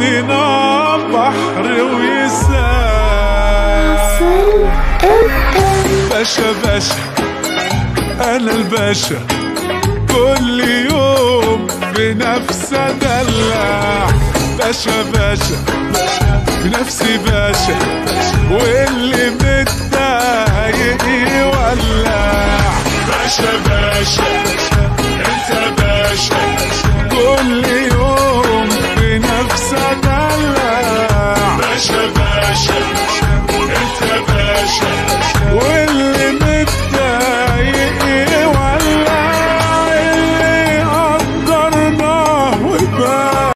قضينا بحر ويساع باشا باشا انا الباشا كل يوم بنفس ادلع باشا باشا بنفسي باشا واللي متضايق يولع باشا باشا انت باشا كل يوم بنفس ادلع باشا باشا